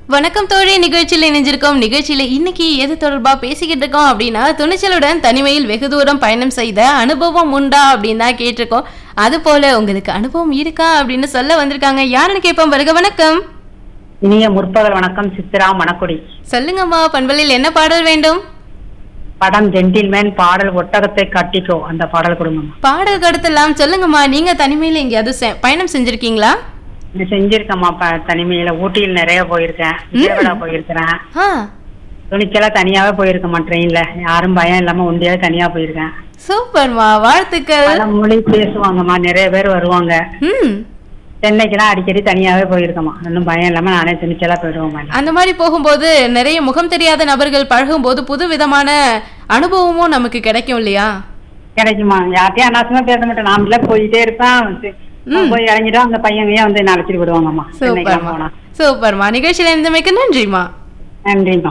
வணக்கம் தோழி நிகழ்ச்சியில் இணைஞ்சிருக்கோம் நிகழ்ச்சியில இன்னைக்கு எது தொடர்பா பேசிக்கிட்டு இருக்கோம் அப்படின்னா துணிச்சலுடன் தனிமையில் வெகு தூரம் பயணம் செய்த அனுபவம் உண்டா அப்படின்னு தான் கேட்டிருக்கோம் அது போல உங்களுக்கு அனுபவம் இருக்கா அப்படின்னு சொல்ல வந்திருக்காங்க யாருன்னு கேட்போம் வருக வணக்கம் இனிய முற்பகல் வணக்கம் சித்ரா மணக்குடி சொல்லுங்கம்மா பண்பலில் என்ன பாடல் வேண்டும் படம் ஜென்டில்மேன் பாடல் ஒட்டகத்தை கட்டிக்கோ அந்த பாடல் கொடுங்கம்மா பாடல் கடத்தலாம் சொல்லுங்கம்மா நீங்க தனிமையில எங்கேயாவது செ- பயணம் செஞ்சிருக்கீங்களா இது செஞ்சிருக்கேம்மா ப- தனிமையில ஊட்டியில் நிறைய போயிருக்கேன் விஜயவாடா போயிருக்கிறேன் ஆ துணிக்கெல்லாம் தனியாவே போயிருக்கேம்மா ட்ரெயின்ல யாரும் பயம் இல்லாம ஒண்டியாவே தனியா போயிருக்கேன் சூப்பர்மா வாழ்த்துக்கள் பல மொழி பேசுவாங்கம்மா நிறைய பேர் வருவாங்க ம் சென்னைக்கெல்லாம் அடிக்கடி தனியாவே போயிருக்கேம்மா ஒன்றும் பயம் இல்லாம நானே துணிச்சலா போயிடுவோம்மா அந்த மாதிரி போகும்போது நிறைய முகம் தெரியாத நபர்கள் பழகும்போது புது விதமான அனுபவமும் நமக்கு கிடைக்கும் இல்லையா கிடைக்குமா யார்ட்டையும் அனாவசியமா பேச மாட்டேன் நாமளே போயிட்டே இருப்பேன் ம். போய் இறங்கிட்டோம் அந்த பையன் வந்து என்ன அழைச்சிட்டு விடுவாங்கம்மா சென்னைக்கெல்லாம் சூப்பர்மா போனா சூப்பர்மா நிகழ்ச்சியில இருந்தமைக்கு நன்றிம்மா நன்றிம்மா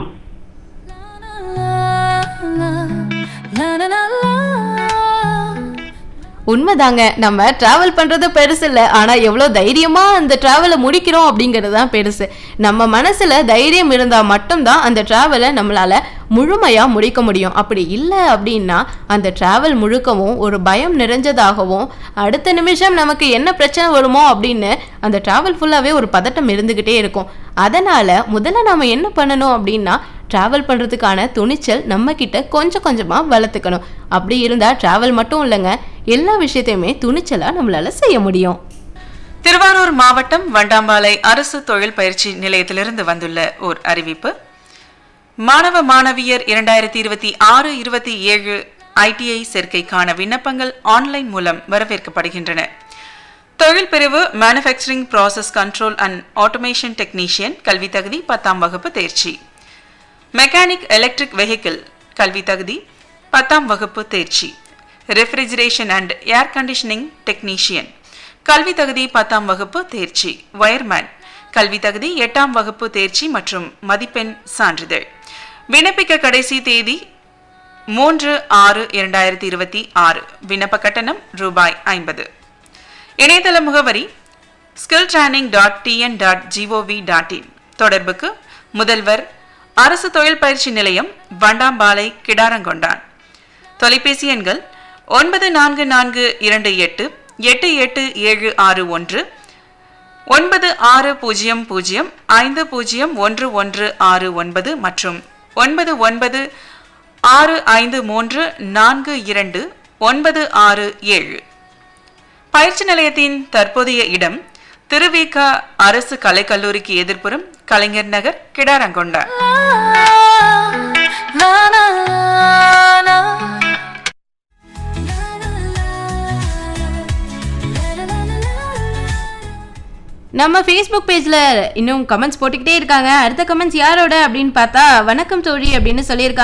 உண்மைதாங்க நம்ம டிராவல் பண்றது பெருசு இல்லை ஆனா எவ்வளவு தைரியமா அந்த டிராவலை முடிக்கிறோம் அப்படிங்கிறது தான் பெருசு நம்ம மனசுல தைரியம் இருந்தா மட்டும்தான் அந்த டிராவலை நம்மளால முழுமையா முடிக்க முடியும் அப்படி இல்லை அப்படின்னா அந்த டிராவல் முழுக்கவும் ஒரு பயம் நிறைஞ்சதாகவும் அடுத்த நிமிஷம் நமக்கு என்ன பிரச்சனை வருமோ அப்படின்னு அந்த டிராவல் ஃபுல்லாவே ஒரு பதட்டம் இருந்துகிட்டே இருக்கும் அதனால முதல்ல நாம என்ன பண்ணணும் அப்படின்னா டிராவல் பண்ணுறதுக்கான துணிச்சல் நம்ம கிட்ட கொஞ்சம் கொஞ்சமாக வளர்த்துக்கணும் அப்படி இருந்தால் டிராவல் மட்டும் இல்லைங்க எல்லா விஷயத்தையுமே துணிச்சலாக நம்மளால செய்ய முடியும் திருவாரூர் மாவட்டம் வண்டாம்பாலை அரசு தொழில் பயிற்சி நிலையத்திலிருந்து வந்துள்ள ஓர் அறிவிப்பு மாணவ மாணவியர் இரண்டாயிரத்தி இருபத்தி ஆறு இருபத்தி ஏழு ஐடிஐ சேர்க்கைக்கான விண்ணப்பங்கள் ஆன்லைன் மூலம் வரவேற்கப்படுகின்றன தொழில் பிரிவு manufacturing process control and automation technician கல்வி தகுதி பத்தாம் வகுப்பு தேர்ச்சி மெக்கானிக் எலக்ட்ரிக் வெஹிக்கிள் கல்வி தகுதி பத்தாம் வகுப்பு தேர்ச்சி refrigeration and air conditioning technician கல்வி தகுதி பத்தாம் வகுப்பு தேர்ச்சி வயர்மேன் கல்வி தகுதி எட்டாம் வகுப்பு தேர்ச்சி மற்றும் மதிப்பெண் சான்றிதழ் விண்ணப்பிக்க கடைசி தேதி மூன்று ஆறு இரண்டாயிரத்தி இருபத்தி ஆறு விண்ணப்ப கட்டணம் ரூபாய் ஐம்பது இணையதள முகவரி skill training dot TN dot GOV dot in தொடர்புக்கு முதல்வர் அரசு தொழில் பயிற்சி நிலையம் வண்டாம்பாலை கிடாரங்கொண்டான் தொலைபேசி எண்கள் ஒன்பது நான்கு நான்கு இரண்டு எட்டு எட்டு எட்டு ஏழு ஆறு ஒன்று ஒன்பது ஆறு பூஜ்ஜியம் பூஜ்ஜியம் ஐந்து பூஜ்ஜியம் ஒன்று ஒன்று ஆறு ஒன்பது மற்றும் ஒன்பது ஒன்பது ஆறு ஐந்து மூன்று நான்கு இரண்டு ஒன்பது ஆறு ஏழு பயிற்சி நிலையத்தின் தற்போதைய இடம் திருவிக அரசு கலைக்கல்லூரிக்கு எதிர்ப்புறம் கலைஞர் நகர் கிடாரங்கொண்டா நம்ம ஃபேஸ்புக் பேஜில் இன்னும் கமெண்ட்ஸ் போட்டுக்கிட்டே இருக்காங்க அடுத்த கமெண்ட்ஸ் யாரோட அப்படின்னு பார்த்தா வணக்கம் தோழி அப்படின்னு சொல்லியிருக்காங்க